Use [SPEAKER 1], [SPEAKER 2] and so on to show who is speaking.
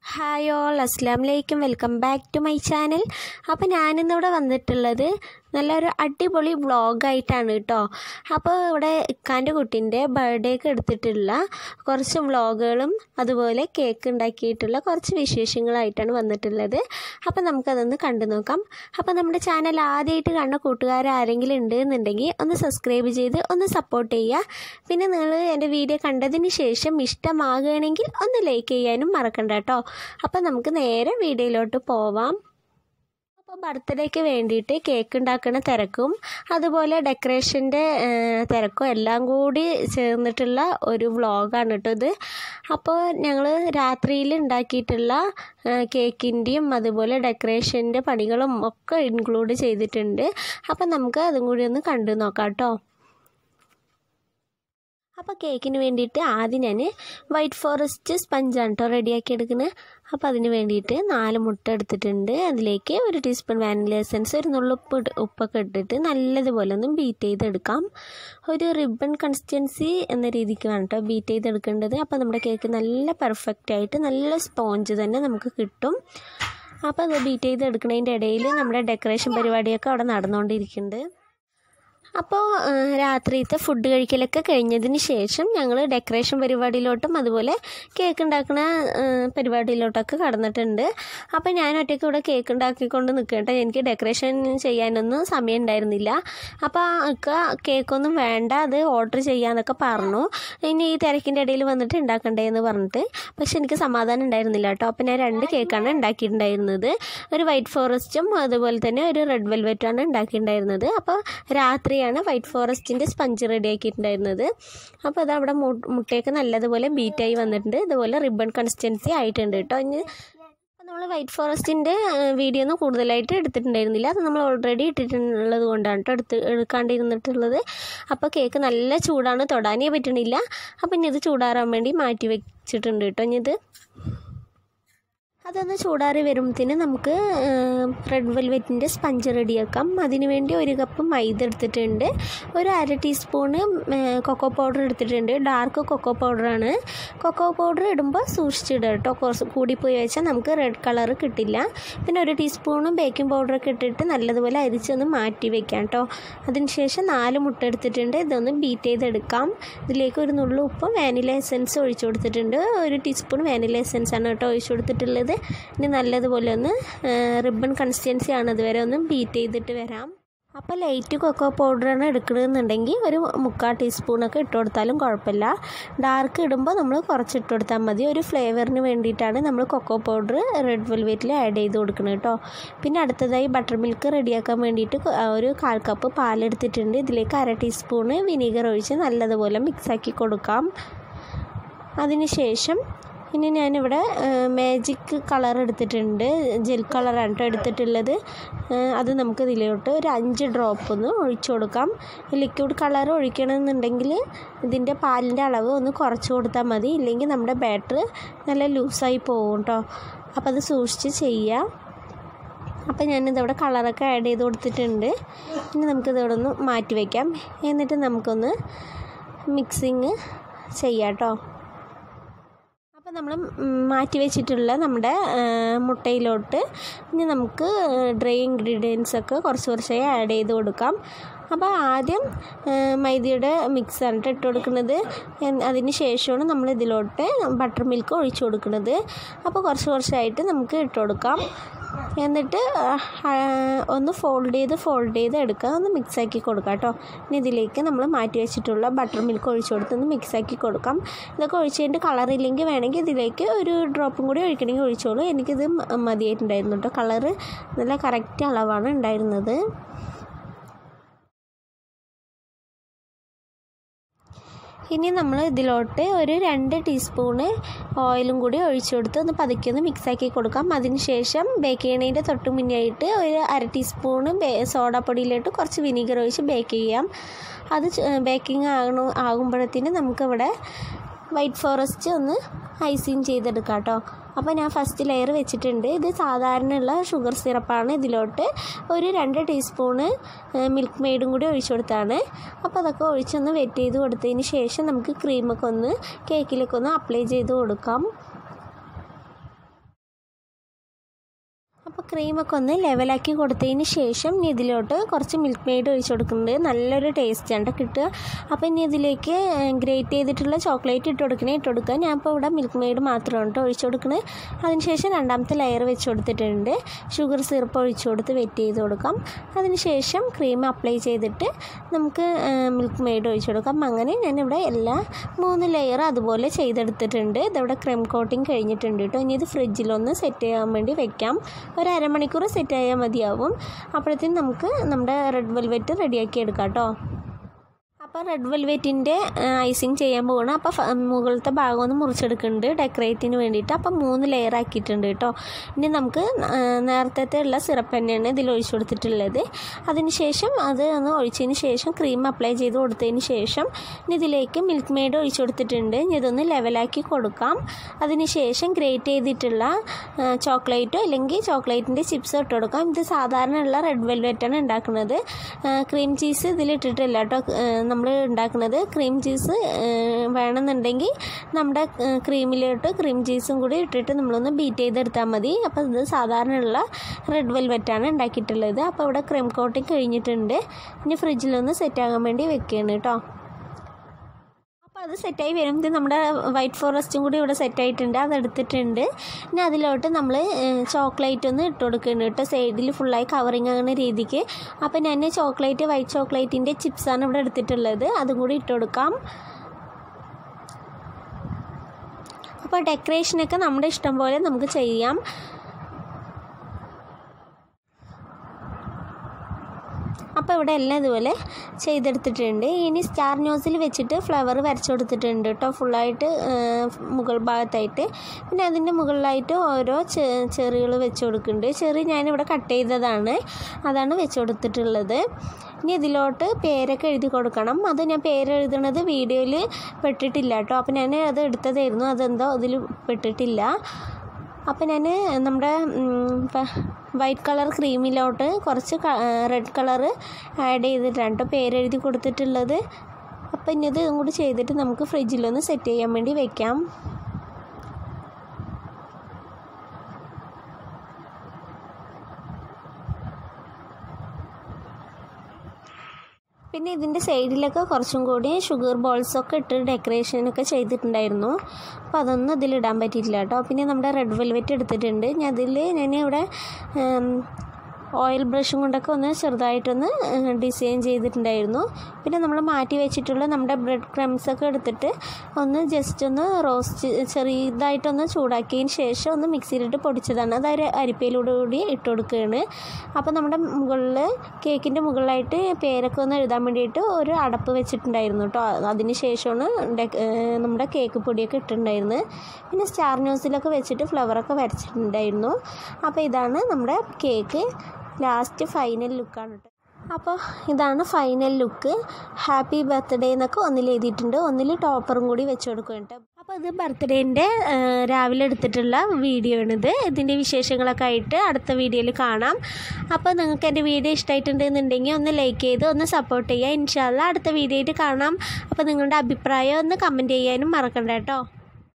[SPEAKER 1] hi all അസ്സാം വലൈക്കും welcome back to my channel അപ്പോൾ ഞാനിന്നിവിടെ വന്നിട്ടുള്ളത് നല്ലൊരു അടിപൊളി വ്ളോഗായിട്ടാണ് കേട്ടോ അപ്പോൾ ഇവിടെ ഇക്കാൻ്റെ കുട്ടീൻ്റെ ബർത്ത്ഡേക്ക് എടുത്തിട്ടുള്ള കുറച്ച് വ്ളോഗുകളും അതുപോലെ കേക്ക് ഉണ്ടാക്കിയിട്ടുള്ള കുറച്ച് വിശേഷങ്ങളായിട്ടാണ് വന്നിട്ടുള്ളത് അപ്പോൾ നമുക്കതൊന്ന് കണ്ടു നോക്കാം അപ്പോൾ നമ്മുടെ ചാനൽ ആദ്യമായിട്ട് കാണുന്ന കൂട്ടുകാർ ആരെങ്കിലും ഉണ്ട് എന്നുണ്ടെങ്കിൽ ഒന്ന് സബ്സ്ക്രൈബ് ചെയ്ത് ഒന്ന് സപ്പോർട്ട് ചെയ്യുക പിന്നെ നിങ്ങൾ എൻ്റെ വീഡിയോ കണ്ടതിന് ശേഷം ഇഷ്ടമാകുകയാണെങ്കിൽ ഒന്ന് ലൈക്ക് ചെയ്യാനും മറക്കണ്ട കേട്ടോ അപ്പോൾ നമുക്ക് നേരെ വീഡിയോയിലോട്ട് പോവാം അപ്പോൾ ബർത്ത്ഡേക്ക് വേണ്ടിയിട്ട് കേക്ക് ഉണ്ടാക്കുന്ന തിരക്കും അതുപോലെ ഡെക്കറേഷൻ്റെ തിരക്കും എല്ലാം കൂടി ചേർന്നിട്ടുള്ള ഒരു വ്ളോഗാണ് കേട്ടോ ഇത് അപ്പോൾ ഞങ്ങൾ രാത്രിയിൽ ഉണ്ടാക്കിയിട്ടുള്ള കേക്കിൻ്റെയും അതുപോലെ ഡെക്കറേഷൻ്റെ പണികളും ഒക്കെ ഇൻക്ലൂഡ് ചെയ്തിട്ടുണ്ട് അപ്പോൾ നമുക്ക് അതും കൂടി ഒന്ന് കണ്ടു നോക്കാം കേട്ടോ അപ്പോൾ കേക്കിന് വേണ്ടിയിട്ട് ആദ്യം ഞാൻ വൈറ്റ് ഫോറസ്റ്റ് സ്പഞ്ചാണ് കേട്ടോ റെഡിയാക്കി എടുക്കുന്നത് അപ്പോൾ അതിന് വേണ്ടിയിട്ട് നാല് മുട്ട എടുത്തിട്ടുണ്ട് അതിലേക്ക് ഒരു ടീസ്പൂൺ വാനില എസൻസ് ഒരു നുള്ളുപ്പ് ഉപ്പൊക്കെ ഇട്ടിട്ട് നല്ലതുപോലെ ഒന്ന് ബീറ്റ് ചെയ്തെടുക്കാം ഒരു റിബൺ കൺസിസ്റ്റൻസി എന്ന രീതിക്ക് വേണം കേട്ടോ ബീറ്റ് ചെയ്തെടുക്കേണ്ടത് അപ്പോൾ നമ്മുടെ കേക്ക് നല്ല പെർഫെക്റ്റ് ആയിട്ട് നല്ല സ്പോഞ്ച് തന്നെ നമുക്ക് കിട്ടും അപ്പോൾ അത് ബീറ്റ് ചെയ്തെടുക്കുന്നതിൻ്റെ ഇടയിൽ നമ്മുടെ ഡെക്കറേഷൻ പരിപാടിയൊക്കെ അവിടെ നടന്നുകൊണ്ടിരിക്കുന്നുണ്ട് അപ്പോൾ രാത്രിയത്തെ ഫുഡ് കഴിക്കലൊക്കെ കഴിഞ്ഞതിന് ശേഷം ഞങ്ങൾ ഡെക്കറേഷൻ പരിപാടിയിലോട്ടും അതുപോലെ കേക്ക് ഉണ്ടാക്കുന്ന പരിപാടിയിലോട്ടൊക്കെ കടന്നിട്ടുണ്ട് അപ്പോൾ ഞാൻ ഒറ്റയ്ക്ക് ഇവിടെ കേക്ക് ഉണ്ടാക്കിക്കൊണ്ട് നിൽക്കട്ടെ എനിക്ക് ഡെക്കറേഷൻ ചെയ്യാനൊന്നും സമയം ഉണ്ടായിരുന്നില്ല അപ്പോൾ ഒക്കെ കേക്കൊന്നും വേണ്ട അത് ഓർഡർ ചെയ്യാന്നൊക്കെ പറഞ്ഞു ഇനി ഈ തിരക്കിൻ്റെ ഇടയിൽ വന്നിട്ട് ഉണ്ടാക്കണ്ടേ എന്ന് പറഞ്ഞിട്ട് പക്ഷെ എനിക്ക് സമാധാനം ഉണ്ടായിരുന്നില്ല കേട്ടോ അപ്പോൾ ഞാൻ രണ്ട് കേക്കാണ് ഉണ്ടാക്കിയിട്ടുണ്ടായിരുന്നത് ഒരു വൈറ്റ് ഫോറസ്റ്റും അതുപോലെ തന്നെ ഒരു റെഡ് വെൽവെറ്റുമാണ് ഉണ്ടാക്കിയിട്ടുണ്ടായിരുന്നത് അപ്പോൾ രാത്രിയാണ് വൈറ്റ് ഫോറസ്റ്റിൻ്റെ സ്പഞ്ച് റെഡിയാക്കിയിട്ടുണ്ടായിരുന്നത് അപ്പോൾ അത് അവിടെ മുട്ടയൊക്കെ നല്ലതുപോലെ ബീറ്റായി വന്നിട്ടുണ്ട് ഇതുപോലെ റിബൺ കൺസിസ്റ്റൻസി ആയിട്ടുണ്ട് കേട്ടോ ഇനി നമ്മൾ വൈറ്റ് ഫോറസ്റ്റിൻ്റെ വീഡിയോ ഒന്നും കൂടുതലായിട്ട് എടുത്തിട്ടുണ്ടായിരുന്നില്ല അത് നമ്മൾ ഓൾറെഡി ഇട്ടിട്ടുള്ളത് കൊണ്ടാണ് കേട്ടോ എടുത്ത് എടുക്കാണ്ടിരുന്നിട്ടുള്ളത് അപ്പോൾ കേക്ക് നല്ല ചൂടാണ് തൊടാനേ പറ്റണില്ല അപ്പോൾ ഇനി ഇത് ചൂടാറാൻ വേണ്ടി മാറ്റി വെച്ചിട്ടുണ്ട് കേട്ടോ ഇനി ഇത് അതൊന്ന് ചൂടാറി വരുമ്പത്തിന് നമുക്ക് റെഡ് വെൽവെറ്റിൻ്റെ സ്പഞ്ച് റെഡിയാക്കാം അതിന് വേണ്ടി ഒരു കപ്പ് മൈദ എടുത്തിട്ടുണ്ട് ഒരു അര ടീസ്പൂണ് കൊക്കോ പൗഡർ എടുത്തിട്ടുണ്ട് ഡാർക്ക് കൊക്കോ പൗഡറാണ് കൊക്കോ പൗഡർ ഇടുമ്പോൾ സൂക്ഷിച്ചിടുക കേട്ടോ കുറച്ച് കൂടിപ്പോയി വെച്ചാൽ നമുക്ക് റെഡ് കളർ കിട്ടില്ല പിന്നെ ഒരു ടീസ്പൂണ് ബേക്കിംഗ് പൗഡറൊക്കെ ഇട്ടിട്ട് നല്ലതുപോലെ അരിച്ചൊന്ന് മാറ്റി വെക്കാം കേട്ടോ അതിനുശേഷം നാല് മുട്ട എടുത്തിട്ടുണ്ട് ഇതൊന്ന് ബീറ്റ് ചെയ്തെടുക്കാം ഇതിലേക്ക് ഒരു നുള്ളു ഉപ്പ് വാനില എസൻസ് ഒഴിച്ചു കൊടുത്തിട്ടുണ്ട് ഒരു ടീസ്പൂൺ വാനില എസൻസ് ആണ് കേട്ടോ ഒഴിച്ചു കൊടുത്തിട്ടുള്ളത് ഇനി നല്ലതുപോലെ ഒന്ന് റിബൺ കൺസിസ്റ്റൻസി ആണ് അതുവരെ ഒന്ന് ബീറ്റ് ചെയ്തിട്ട് വരാം അപ്പോൾ ലൈറ്റ് കൊക്കോ പൗഡറാണ് എടുക്കണമെന്നുണ്ടെങ്കിൽ ഒരു മുക്കാൽ ടീസ്പൂണൊക്കെ ഇട്ട് കൊടുത്താലും കുഴപ്പമില്ല ഡാർക്ക് ഇടുമ്പോൾ നമ്മൾ കുറച്ച് ഇട്ട് കൊടുത്താൽ മതി ഒരു ഫ്ലേവറിന് വേണ്ടിയിട്ടാണ് നമ്മൾ കൊക്കോ പൗഡർ റെഡ് വെൽവെറ്റിൽ ആഡ് ചെയ്ത് കൊടുക്കുന്നത് കേട്ടോ പിന്നെ അടുത്തതായി ബട്ടർ മിൽക്ക് റെഡിയാക്കാൻ വേണ്ടിയിട്ട് ഒരു കാൽ കപ്പ് പാലെടുത്തിട്ടുണ്ട് ഇതിലേക്ക് അര ടീസ്പൂണ് വിനീഗർ ഒഴിച്ച് നല്ലതുപോലെ മിക്സാക്കി കൊടുക്കാം അതിനുശേഷം ഇനി ഞാനിവിടെ മാജിക് കളർ എടുത്തിട്ടുണ്ട് ജെൽ കളറാണ് കേട്ടോ എടുത്തിട്ടുള്ളത് അത് നമുക്ക് ഇതിലോട്ട് ഒരു അഞ്ച് ഡ്രോപ്പ് ഒന്ന് ഒഴിച്ചു കൊടുക്കാം ലിക്വിഡ് കളർ ഒഴിക്കണമെന്നുണ്ടെങ്കിൽ ഇതിൻ്റെ പാലിൻ്റെ അളവ് ഒന്ന് കുറച്ച് കൊടുത്താൽ മതി ഇല്ലെങ്കിൽ നമ്മുടെ ബാറ്റർ നല്ല ലൂസായി പോകും കേട്ടോ അപ്പോൾ അത് സൂക്ഷിച്ച് ചെയ്യാം അപ്പോൾ ഞാനിതവിടെ കളറൊക്കെ ആഡ് ചെയ്ത് കൊടുത്തിട്ടുണ്ട് ഇനി നമുക്കിതവിടെ ഒന്ന് മാറ്റി വയ്ക്കാം എന്നിട്ട് നമുക്കൊന്ന് മിക്സിങ് ചെയ്യാം കേട്ടോ അപ്പോൾ നമ്മൾ മാറ്റി വെച്ചിട്ടുള്ള നമ്മുടെ മുട്ടയിലോട്ട് ഇനി നമുക്ക് ഡ്രൈ ഇൻഗ്രീഡിയൻസ് ഒക്കെ കുറച്ച് കുറച്ചായി ആഡ് ചെയ്ത് കൊടുക്കാം അപ്പോൾ ആദ്യം മൈദയുടെ മിക്സാണ് ഇട്ട് കൊടുക്കുന്നത് അതിന് ശേഷമാണ് നമ്മൾ ഇതിലോട്ട് ബട്ടർ മിൽക്ക് ഒഴിച്ചു കൊടുക്കുന്നത് അപ്പോൾ കുറച്ച് കുറച്ചായിട്ട് നമുക്ക് ഇട്ട് കൊടുക്കാം എന്നിട്ട് ഒന്ന് ഫോൾഡ് ചെയ്ത് ഫോൾഡ് ചെയ്ത് എടുക്കുക ഒന്ന് മിക്സാക്കി കൊടുക്കാം കേട്ടോ ഇനി ഇതിലേക്ക് നമ്മൾ മാറ്റി വെച്ചിട്ടുള്ള ബട്ടർ മിൽക്ക് ഒഴിച്ചു കൊടുത്ത് ഒന്ന് മിക്സാക്കി കൊടുക്കാം ഇതൊക്കെ ഒഴിച്ചതിൻ്റെ കളർ ഇല്ലെങ്കിൽ വേണമെങ്കിൽ ഇതിലേക്ക് ഒരു ഡ്രോപ്പും കൂടി ഒഴിക്കണമെങ്കിൽ ഒഴിച്ചോളൂ എനിക്കിത് മതിയായിട്ടുണ്ടായിരുന്നു കേട്ടോ കളറ് നല്ല കറക്റ്റ് അളവാണ് ഉണ്ടായിരുന്നത് ഇനി നമ്മൾ ഇതിലോട്ട് ഒരു രണ്ട് ടീസ്പൂണ് ഓയിലും കൂടി ഒഴിച്ചു കൊടുത്ത് ഒന്ന് പതുക്കി ഒന്ന് മിക്സാക്കി കൊടുക്കാം അതിന് ശേഷം ബേക്ക് ചെയ്യണതിൻ്റെ തൊട്ട് മുന്നായിട്ട് ഒരു അര ടീസ്പൂണ് സോഡാപ്പൊടിയിലോട്ട് കുറച്ച് വിനീഗർ ഒഴിച്ച് ബേക്ക് ചെയ്യാം അത് ബേക്കിംഗ് ആകണ ആകുമ്പോഴത്തേന് നമുക്കിവിടെ വൈറ്റ് ഫോറസ്റ്റ് ഒന്ന് ഐസിങ് ചെയ്തെടുക്കാം കേട്ടോ അപ്പോൾ ഞാൻ ഫസ്റ്റ് ലെയർ വെച്ചിട്ടുണ്ട് ഇത് സാധാരണയുള്ള ഷുഗർ സിറപ്പാണ് ഇതിലോട്ട് ഒരു രണ്ട് ടീസ്പൂണ് മിൽക്ക് മെയ്ഡും കൂടി ഒഴിച്ചു കൊടുത്താണ് അപ്പോൾ അതൊക്കെ ഒഴിച്ചൊന്ന് വെറ്റ് ചെയ്ത് കൊടുത്തതിന് ശേഷം നമുക്ക് ക്രീമൊക്കെ ഒന്ന് കേക്കിലേക്ക് ഒന്ന് അപ്ലൈ ചെയ്ത് കൊടുക്കാം അപ്പോൾ ക്രീമൊക്കെ ഒന്ന് ലെവലാക്കി കൊടുത്തതിന് ശേഷം ഇനി ഇതിലോട്ട് കുറച്ച് മിൽക്ക് മെയ്ഡ് ഒഴിച്ച് കൊടുക്കുന്നുണ്ട് നല്ലൊരു ടേസ്റ്റാണ് കിട്ടുക അപ്പോൾ ഇനി ഇതിലേക്ക് ഗ്രേറ്റ് ചെയ്തിട്ടുള്ള ചോക്ലേറ്റ് ഇട്ട് കൊടുക്കണേ ഇട്ട് കൊടുക്കുക ഞാൻ ഇപ്പോൾ ഇവിടെ മിൽക്ക് മെയ്ഡ് മാത്രമാണ് കേട്ടോ ഒഴിച്ച് കൊടുക്കണത് അതിനുശേഷം രണ്ടാമത്തെ ലെയർ വെച്ച് കൊടുത്തിട്ടുണ്ട് ഷുഗർ സിറപ്പ് ഒഴിച്ച് കൊടുത്ത് വെറ്റ് ചെയ്ത് കൊടുക്കാം അതിനുശേഷം ക്രീം അപ്ലൈ ചെയ്തിട്ട് നമുക്ക് മിൽക്ക് മെയ്ഡ് ഒഴിച്ച് കൊടുക്കാം അങ്ങനെ ഞാനിവിടെ എല്ലാ മൂന്ന് ലെയർ അതുപോലെ ചെയ്തെടുത്തിട്ടുണ്ട് ഇതിവിടെ ക്രീം കോട്ടിങ് കഴിഞ്ഞിട്ടുണ്ട് കേട്ടോ ഇനി ഇത് ഫ്രിഡ്ജിലൊന്ന് സെറ്റ് ചെയ്യാൻ വേണ്ടി വെക്കാം ഒരു അരമണിക്കൂർ സെറ്റ് ആയാൽ മതിയാവും അപ്പോഴത്തേക്കും നമുക്ക് നമ്മുടെ റെഡ് വെൽവെറ്റ് റെഡിയാക്കി എടുക്കാം കേട്ടോ അപ്പോൾ റെഡ് വെൽവെറ്റിൻ്റെ ഐസിങ് ചെയ്യാൻ പോകണം അപ്പോൾ ഫ- മുകളിലത്തെ ഭാഗം ഒന്ന് മുറിച്ചെടുക്കുന്നുണ്ട് ഡെക്കറേറ്റിന് വേണ്ടിയിട്ട് അപ്പോൾ മൂന്ന് ലെയർ ആക്കിയിട്ടുണ്ട് കേട്ടോ ഇനി നമുക്ക് നേരത്തെ ഉള്ള സിറപ്പ് തന്നെയാണ് ഇതിൽ ഒഴിച്ചു കൊടുത്തിട്ടുള്ളത് അതിനുശേഷം അത് ഒന്ന് ഒഴിച്ചതിന് ശേഷം ക്രീം അപ്ലൈ ചെയ്ത് കൊടുത്തതിന് ശേഷം ഇനി ഇതിലേക്ക് മിൽക്ക് മെയ്ഡ് ഒഴിച്ചു കൊടുത്തിട്ടുണ്ട് ഇനി ഇതൊന്ന് ലെവലാക്കി കൊടുക്കാം അതിനുശേഷം ഗ്രേറ്റ് ചെയ്തിട്ടുള്ള ചോക്ലേറ്റോ അല്ലെങ്കിൽ ചോക്ലേറ്റിൻ്റെ ചിപ്സ് ഇട്ട് കൊടുക്കാം ഇത് സാധാരണ ഉള്ള റെഡ് വെൽവെറ്റാണ് ഉണ്ടാക്കുന്നത് ക്രീം ചീസ് ഇതിലിട്ടിട്ടില്ല കേട്ടോ നമ്മൾ ഉണ്ടാക്കുന്നത് ക്രീം ചീസ് വേണമെന്നുണ്ടെങ്കിൽ നമ്മുടെ ക്രീമിലോട്ട് ക്രീം ചീസും കൂടി ഇട്ടിട്ട് നമ്മളൊന്ന് ബീറ്റ് ചെയ്തെടുത്താൽ മതി അപ്പോൾ ഇത് സാധാരണയുള്ള റെഡ് വെൽവെറ്റാണ് ഉണ്ടാക്കിയിട്ടുള്ളത് അപ്പോൾ ഇവിടെ ക്രീം കോട്ടിങ് കഴിഞ്ഞിട്ടുണ്ട് ഇനി ഫ്രിഡ്ജിലൊന്ന് സെറ്റ് ആകാൻ വേണ്ടി വെക്കുകയാണ് കേട്ടോ അപ്പോൾ അത് സെറ്റായി വരുമ്പോൾ നമ്മുടെ വൈറ്റ് ഫോറസ്റ്റും കൂടി ഇവിടെ സെറ്റായിട്ടുണ്ട് അത് എടുത്തിട്ടുണ്ട് ഇനി അതിലോട്ട് നമ്മൾ ചോക്ലേറ്റ് ഒന്ന് ഇട്ട് കൊടുക്കുന്നുണ്ട് കേട്ടോ സൈഡിൽ ഫുള്ളായി കവറിങ് ആകുന്ന രീതിക്ക് അപ്പോൾ ഞാൻ ചോക്ലേറ്റ് വൈറ്റ് ചോക്ലേറ്റിൻ്റെ ചിപ്സാണ് ഇവിടെ എടുത്തിട്ടുള്ളത് അതും കൂടി ഇട്ട് കൊടുക്കാം അപ്പോൾ ഡെക്കറേഷനൊക്കെ നമ്മുടെ ഇഷ്ടം പോലെ നമുക്ക് ചെയ്യാം അപ്പോൾ ഇവിടെ എല്ലാം ഇതുപോലെ ചെയ്തെടുത്തിട്ടുണ്ട് ഇനി സ്റ്റാർ നോസിൽ വെച്ചിട്ട് ഫ്ലവർ വരച്ചു കൊടുത്തിട്ടുണ്ട് കേട്ടോ ഫുള്ളായിട്ട് മുകൾ ഭാഗത്തായിട്ട് പിന്നെ അതിൻ്റെ മുകളിലായിട്ട് ഓരോ ചെറികൾ വെച്ച് കൊടുക്കുന്നുണ്ട് ചെറി ഞാനിവിടെ കട്ട് ചെയ്തതാണ് അതാണ് വെച്ച് കൊടുത്തിട്ടുള്ളത് ഇനി ഇതിലോട്ട് പേരൊക്കെ എഴുതി കൊടുക്കണം അത് ഞാൻ പേര് എഴുതണത് വീഡിയോയിൽ പെട്ടിട്ടില്ല കേട്ടോ അപ്പോൾ ഞാൻ അത് എടുത്തതായിരുന്നു അതെന്തോ അതിൽ പെട്ടിട്ടില്ല അപ്പോൾ ഞാൻ നമ്മുടെ വൈറ്റ് കളർ ക്രീമിലോട്ട് കുറച്ച് റെഡ് കളർ ആഡ് ചെയ്തിട്ടാണ് കേട്ടോ പേരെഴുതി കൊടുത്തിട്ടുള്ളത് അപ്പോൾ ഇനി ഇത് കൂടി ചെയ്തിട്ട് നമുക്ക് ഫ്രിഡ്ജിലൊന്ന് സെറ്റ് ചെയ്യാൻ വേണ്ടി വെക്കാം പിന്നെ ഇതിൻ്റെ സൈഡിലൊക്കെ കുറച്ചും കൂടി ഷുഗർ ബോൾസൊക്കെ ഇട്ട് ഡെക്കറേഷനൊക്കെ ചെയ്തിട്ടുണ്ടായിരുന്നു അപ്പോൾ അതൊന്നും ഇതിലിടാൻ പറ്റിയിട്ടില്ല കേട്ടോ പിന്നെ നമ്മുടെ റെഡ് വെൽവെറ്റ് എടുത്തിട്ടുണ്ട് ഞാൻ അതിൽ ഞാൻ ഇവിടെ ഓയിൽ ബ്രഷും കൊണ്ടൊക്കെ ഒന്ന് ചെറുതായിട്ടൊന്ന് ഡിസൈൻ ചെയ്തിട്ടുണ്ടായിരുന്നു പിന്നെ നമ്മൾ മാറ്റി വെച്ചിട്ടുള്ള നമ്മുടെ ബ്രെഡ് ക്രംസ് ഒക്കെ എടുത്തിട്ട് ഒന്ന് ജസ്റ്റ് ഒന്ന് റോസ്റ്റ് ചെറിയതായിട്ടൊന്ന് ചൂടാക്കിയതിന് ശേഷം ഒന്ന് മിക്സിയിലിട്ട് പൊടിച്ചതാണ് അത് ഒരു അരിപ്പയിലൂടെ കൂടി ഇട്ട് കൊടുക്കുകയാണ് അപ്പോൾ നമ്മുടെ മുകളിൽ കേക്കിൻ്റെ മുകളിലായിട്ട് പേരൊക്കെ ഒന്ന് എഴുതാൻ വേണ്ടിയിട്ട് ഒരു അടപ്പ് വെച്ചിട്ടുണ്ടായിരുന്നു കേട്ടോ അതിന് ശേഷമാണ് നമ്മുടെ കേക്ക് പൊടിയൊക്കെ ഇട്ടിട്ടുണ്ടായിരുന്നത് പിന്നെ സ്റ്റാർ ന്യൂസിലൊക്കെ വെച്ചിട്ട് ഫ്ലവറൊക്കെ വരച്ചിട്ടുണ്ടായിരുന്നു അപ്പോൾ ഇതാണ് നമ്മുടെ കേക്ക് ലാസ്റ്റ് ഫൈനൽ ലുക്കാണ് കേട്ടോ അപ്പോൾ ഇതാണ് ഫൈനൽ ലുക്ക് ഹാപ്പി ബർത്ത്ഡേ എന്നൊക്കെ ഒന്നിൽ എഴുതിയിട്ടുണ്ട് ഒന്നിൽ ടോപ്പറും കൂടി വെച്ച് കൊടുക്കും കേട്ടോ അപ്പോൾ ഇത് ബർത്ത്ഡേൻ്റെ രാവിലെ എടുത്തിട്ടുള്ള വീഡിയോ ആണിത് ഇതിൻ്റെ വിശേഷങ്ങളൊക്കെ ആയിട്ട് അടുത്ത വീഡിയോയിൽ കാണാം അപ്പോൾ നിങ്ങൾക്ക് എൻ്റെ വീഡിയോ ഇഷ്ടമായിട്ടുണ്ടെന്നുണ്ടെങ്കിൽ ഒന്ന് ലൈക്ക് ചെയ്ത് ഒന്ന് സപ്പോർട്ട് ചെയ്യുക ഇൻഷാല്ല അടുത്ത വീഡിയോ ആയിട്ട് കാണാം അപ്പോൾ നിങ്ങളുടെ അഭിപ്രായം ഒന്ന് കമൻറ്റ് ചെയ്യാനും മറക്കണ്ട കേട്ടോ